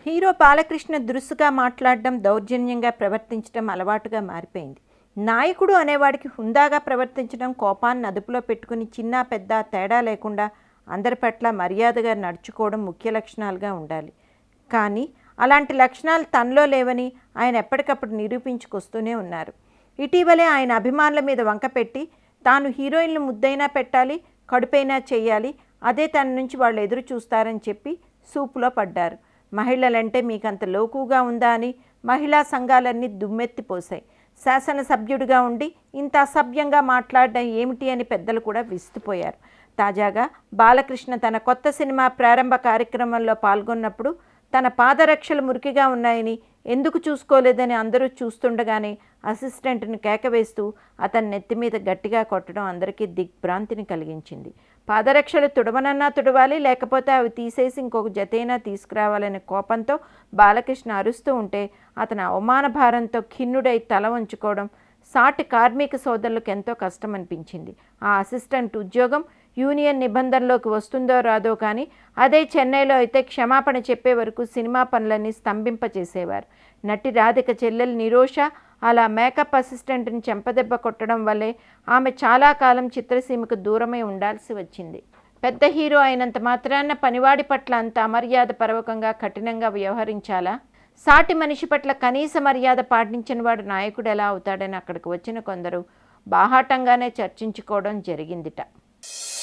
hero Balakrishna దురుసుగా మాట్లాడడం దౌర్జన్యంగా ప్రవర్తించడం అలవాటుగా మారిపోయింది నాయకుడు అనేవాడికి హుందాగా ప్రవర్తించడం కోపాన్ని అదుపులో పెట్టుకుని చిన్న పెద్ద తేడా లేకుండా అందరి పట్ల మర్యాదగా నడుచుకోవడం ముఖ్య లక్షణాలుగా ఉండాలి కానీ అలాంటి లక్షణాలు తనలో లేవని ఆయన ఎప్పటికప్పుడు నిరూపించుకొస్తూనే ఉన్నారు ఇటీవలే ఆయన అభిమానుల మీద వంక పెట్టి తాను హీరోయిన్లు ముద్దైనా పెట్టాలి కడుపైనా చేయాలి అదే తన నుంచి వాళ్ళు ఎదురు చూస్తారని చెప్పి సూపులో పడ్డారు మహిళలంటే మీకంత లోకుగా ఉందా అని మహిళా సంఘాలన్నీ దుమ్మెత్తిపోశాయి శాసనసభ్యుడిగా ఉండి ఇంత అసభ్యంగా మాట్లాడడం ఏమిటి అని పెద్దలు కూడా విస్తుపోయారు తాజాగా బాలకృష్ణ తన కొత్త సినిమా ప్రారంభ కార్యక్రమంలో పాల్గొన్నప్పుడు తన పాదరక్షలు మురికిగా ఉన్నాయని ఎందుకు చూసుకోలేదని అందరూ చూస్తుండగానే అసిస్టెంట్ని కేకవేస్తూ అతని నెత్తి మీద గట్టిగా కొట్టడం అందరికీ దిగ్భ్రాంతిని కలిగించింది పాదరక్షలు తుడవనన్నా తుడవాలి లేకపోతే అవి తీసేసి ఇంకొక జతైనా తీసుకురావాలనే కోపంతో బాలకృష్ణ అరుస్తూ ఉంటే అతను అవమాన భారంతో ఖిన్నుడై తల వంచుకోవడం సాటి కార్మిక సోదరులకు ఎంతో కష్టం అనిపించింది ఆ అసిస్టెంట్ ఉద్యోగం యూనియన్ నిబంధనలోకి వస్తుందో రాదో కానీ అదే చెన్నైలో అయితే క్షమాపణ చెప్పే వరకు సినిమా పనులన్నీ స్తంభింపచేసేవారు నటి రాధిక చెల్లెలు నిరోష అలా మేకప్ అసిస్టెంట్ని చెంపదెబ్బ కొట్టడం వల్లే ఆమె చాలా కాలం చిత్రసీమకు దూరమై ఉండాల్సి వచ్చింది పెద్ద హీరో అయినంత మాత్రాన పనివాడి పట్ల అంత అమర్యాద పరవకంగా కఠినంగా వ్యవహరించాలా సాటి మనిషి పట్ల కనీస మర్యాద పాటించిన వాడు నాయకుడు ఎలా అవుతాడని అక్కడికి వచ్చిన కొందరు బాహాటంగానే చర్చించుకోవడం జరిగిందిట